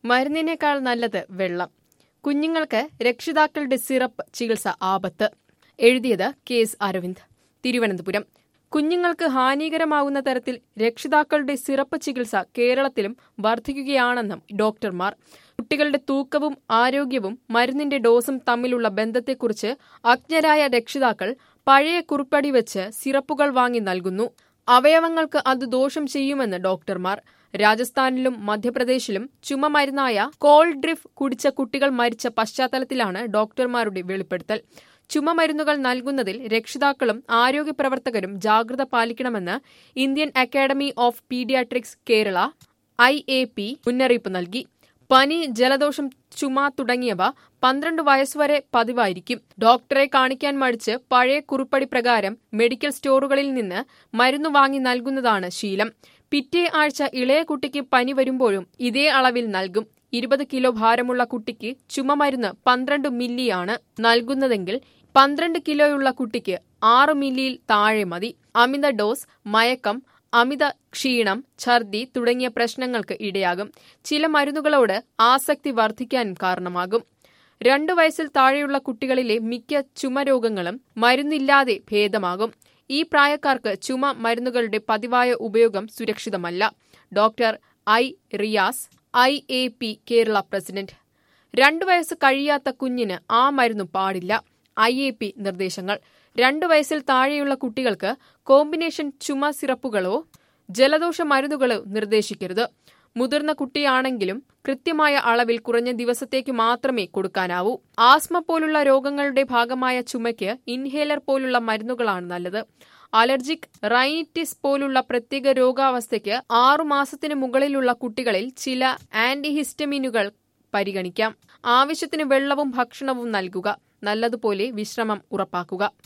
മരുന്നിനേക്കാൾ നല്ലത് വെള്ളം കുഞ്ഞുങ്ങൾക്ക് രക്ഷിതാക്കളുടെ സിറപ്പ് ചികിത്സ ആപത്ത് എഴുതിയത് കെ എസ് അരവിന്ദ് തിരുവനന്തപുരം കുഞ്ഞുങ്ങൾക്ക് ഹാനികരമാവുന്ന തരത്തിൽ രക്ഷിതാക്കളുടെ സിറപ്പ് ചികിത്സ കേരളത്തിലും വർദ്ധിക്കുകയാണെന്നും ഡോക്ടർമാർ കുട്ടികളുടെ തൂക്കവും ആരോഗ്യവും മരുന്നിന്റെ ഡോസും തമ്മിലുള്ള ബന്ധത്തെക്കുറിച്ച് അജ്ഞരായ രക്ഷിതാക്കൾ പഴയ കുറിപ്പടി വെച്ച് സിറപ്പുകൾ വാങ്ങി നൽകുന്നു അവയവങ്ങൾക്ക് അത് ദോഷം ചെയ്യുമെന്ന് ഡോക്ടർമാർ രാജസ്ഥാനിലും മധ്യപ്രദേശിലും ചുമ മരുന്നായ കോൾഡ്രിഫ് കുടിച്ച കുട്ടികൾ മരിച്ച പശ്ചാത്തലത്തിലാണ് ഡോക്ടർമാരുടെ വെളിപ്പെടുത്തൽ ചുമ മരുന്നുകൾ നൽകുന്നതിൽ രക്ഷിതാക്കളും ആരോഗ്യപ്രവർത്തകരും ജാഗ്രത പാലിക്കണമെന്ന് Indian academy of paediatrics Kerala I A P മുന്നറിയിപ്പ് നൽകി പനി ജലദോഷം ചുമ തുടങ്ങിയവ പന്ത്രണ്ട് വയസ്സുവരെ പതിവായിരിക്കും ഡോക്ടറെ കാണിക്കാൻ മടിച്ച് പഴയ കുറിപ്പടി പ്രകാരം മെഡിക്കൽ സ്റ്റോറുകളിൽ നിന്ന് മരുന്ന് വാങ്ങി നൽകുന്നതാണ് ശീലം പിറ്റേ ആഴ്ച ഇളയ കുട്ടിക്ക് പനി വരുമ്പോഴും ഇതേ അളവിൽ നൽകും ഇരുപത് കിലോ ഭാരമുള്ള കുട്ടിക്ക് ചുമമരുന്ന് പന്ത്രണ്ട് മില്ലിയാണ് നൽകുന്നതെങ്കിൽ പന്ത്രണ്ട് കിലോയുള്ള കുട്ടിക്ക് ആറ് മില്ലിയിൽ താഴെ മതി അമിത ഡോസ് മയക്കം അമിത ക്ഷീണം ഛർദി തുടങ്ങിയ പ്രശ്നങ്ങൾക്ക് ഇടയാകും ചില മരുന്നുകളോട് ആസക്തി വർദ്ധിക്കാനും കാരണമാകും രണ്ടു വയസ്സിൽ താഴെയുള്ള കുട്ടികളിലെ മിക്ക ചുമരോഗങ്ങളും മരുന്നില്ലാതെ ഭേദമാകും ഈ പ്രായക്കാർക്ക് ചുമ മരുന്നുകളുടെ പതിവായ ഉപയോഗം സുരക്ഷിതമല്ല doctor I Riyas I A P Kerala president രണ്ടു വയസ്സ് കഴിയാത്ത കുഞ്ഞിന് ആ മരുന്ന് പാടില്ല ഐ എ പി നിർദ്ദേശങ്ങൾ രണ്ടു വയസ്സിൽ താഴെയുള്ള കുട്ടികൾക്ക് കോമ്പിനേഷൻ ചുമ സിറപ്പുകളോ ജലദോഷ മരുന്നുകളോ നിർദ്ദേശിക്കരുത് മുതിർന്ന കുട്ടിയാണെങ്കിലും കൃത്യമായ അളവിൽ കുറഞ്ഞ ദിവസത്തേക്ക് മാത്രമേ കൊടുക്കാനാവൂ ആസ്മ പോലുള്ള രോഗങ്ങളുടെ ഭാഗമായ ചുമയ്ക്ക് ഇൻഹേലർ പോലുള്ള മരുന്നുകളാണ് നല്ലത് അലർജിക് റൈനിറ്റിസ് പോലുള്ള പ്രത്യേക രോഗാവസ്ഥയ്ക്ക് ആറുമാസത്തിന് മുകളിലുള്ള കുട്ടികളിൽ ചില ആന്റിഹിസ്റ്റമിനുകൾ പരിഗണിക്കാം ആവശ്യത്തിന് വെള്ളവും ഭക്ഷണവും നൽകുക നല്ലതുപോലെ വിശ്രമം ഉറപ്പാക്കുക